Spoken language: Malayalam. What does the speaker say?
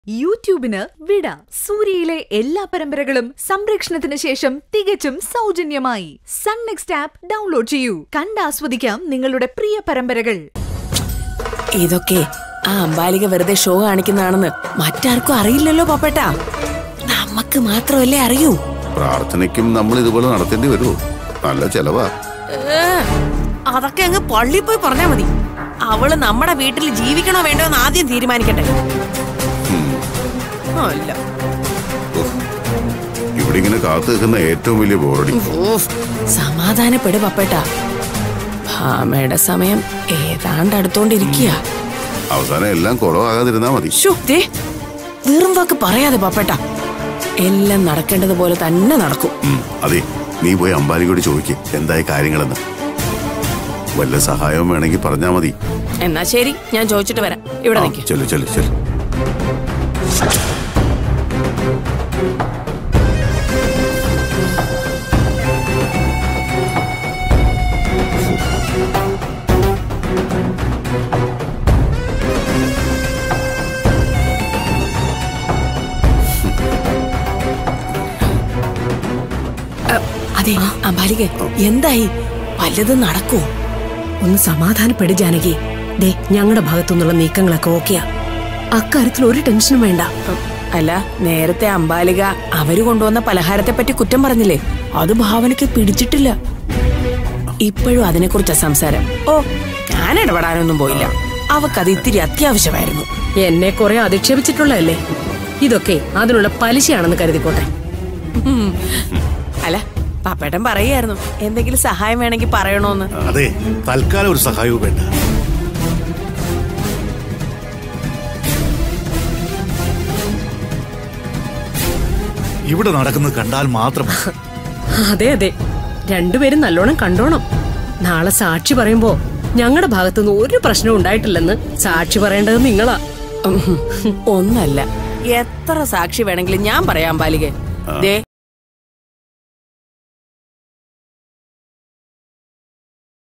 യൂട്യൂബിന് വിട സൂര്യയിലെ എല്ലാ പരമ്പരകളും സംരക്ഷണത്തിന് ശേഷം തികച്ചും സൗജന്യമായി സൺ നെക്സ്റ്റ് ആപ്പ് ഡൗൺലോഡ് ചെയ്യൂ കണ്ടാസ്വദിക്കാം നിങ്ങളുടെ പ്രിയ പരമ്പരകൾ ഇതൊക്കെ ആ അമ്പാലിക വെറുതെ ഷോ കാണിക്കുന്നതാണെന്ന് മറ്റാർക്കും അറിയില്ലല്ലോ പപ്പേട്ടാ നമുക്ക് മാത്രമല്ലേ അറിയൂ പ്രാർത്ഥനയ്ക്കും നമ്മൾ ഇതുപോലെ നടത്തേണ്ടി വരുമോ നല്ല ചെലവാ ഏ, അതൊക്കെ അങ്ങ് പള്ളി പോയി പറഞ്ഞാ മതി അവള് നമ്മുടെ വീട്ടിൽ ജീവിക്കണോ വേണ്ടോ എന്ന് ആദ്യം തീരുമാനിക്കട്ടെ അല്ല ഉഫ്. ഇവിടെ ഇങ്ങനെ കാത്തു നിൽക്കുന്ന ഏറ്റവും വലിയ ബോറടി ഊഫ്, സമാധാനപ്പെട് പപ്പേട്ട ഭാമയുടെ സമയം ഏതാണ്ട് അടുത്തോണ്ടിരിക്കുക അവസാനം എല്ലാം കുളമാകാതിരുന്നാ മതി വെറും വാക്ക് പറയാതെ പപ്പേട്ട എല്ലാം നടക്കേണ്ടതുപോലെ തന്നെ നടക്കും ഉം, അതെ നീ പോയി അമ്പാലിയോട് ചോദിക്ക് എന്തായി കാര്യങ്ങളെന്ന് വല്ല സഹായവും വേണമെങ്കിൽ പറഞ്ഞാ മതി എന്നാ ശരി ഞാൻ ചോദിച്ചിട്ട് വരാം ഇവിടെ ആ, നിൽക്കും ചെല്ലു ചെല്ലു ചെല്ലു അതെ അമ്പാലിക എന്തായി വല്ലതും നടക്കുവോ ഒന്ന് സമാധാനപ്പെട് ജാനകി ദേ ഞങ്ങളുടെ ഭാഗത്തുനിന്നുള്ള നീക്കങ്ങളൊക്കെ ഓക്കെയാ അക്കാര്യത്തിൽ ഒരു ടെൻഷനും വേണ്ട അല്ല നേരത്തെ അമ്പാലിക അവര് കൊണ്ടുവന്ന പലഹാരത്തെ പറ്റി കുറ്റം പറഞ്ഞില്ലേ അത് ഭാവനയ്ക്ക് പിടിച്ചിട്ടില്ല ഇപ്പോഴും അതിനെക്കുറിച്ചാ സംസാരം ഓ ഞാൻ ഇടപെടാനൊന്നും പോയില്ല അവക്കത് ഇത്തിരി അത്യാവശ്യമായിരുന്നു എന്നെ കുറെ അധിക്ഷേപിച്ചിട്ടുള്ളതല്ലേ ഇതൊക്കെ അതിനുള്ള പലിശയാണെന്ന് കരുതിക്കോട്ടെ ഉം. അല്ല പാപ്പേട്ടൻ പറയായിരുന്നു എന്തെങ്കിലും സഹായം വേണമെങ്കിൽ പറയണോന്ന് അതെ തൽക്കാലം ഒരു സഹായവും വേണ്ട ഇവിടെ നടക്കുന്നത് കണ്ടാൽ മാത്രം മതി. അതെ അതെ രണ്ടുപേരും നല്ലോണം കണ്ടോണം നാളെ സാക്ഷി പറയുമ്പോ ഞങ്ങളുടെ ഭാഗത്തുനിന്ന് ഒരു പ്രശ്നവും ഉണ്ടായിട്ടില്ലെന്ന് സാക്ഷി പറയേണ്ടത് നിങ്ങളാ ഉം. ഒന്നല്ല എത്ര സാക്ഷി വേണമെങ്കിലും ഞാൻ പറയാം ബാലികെ ദേ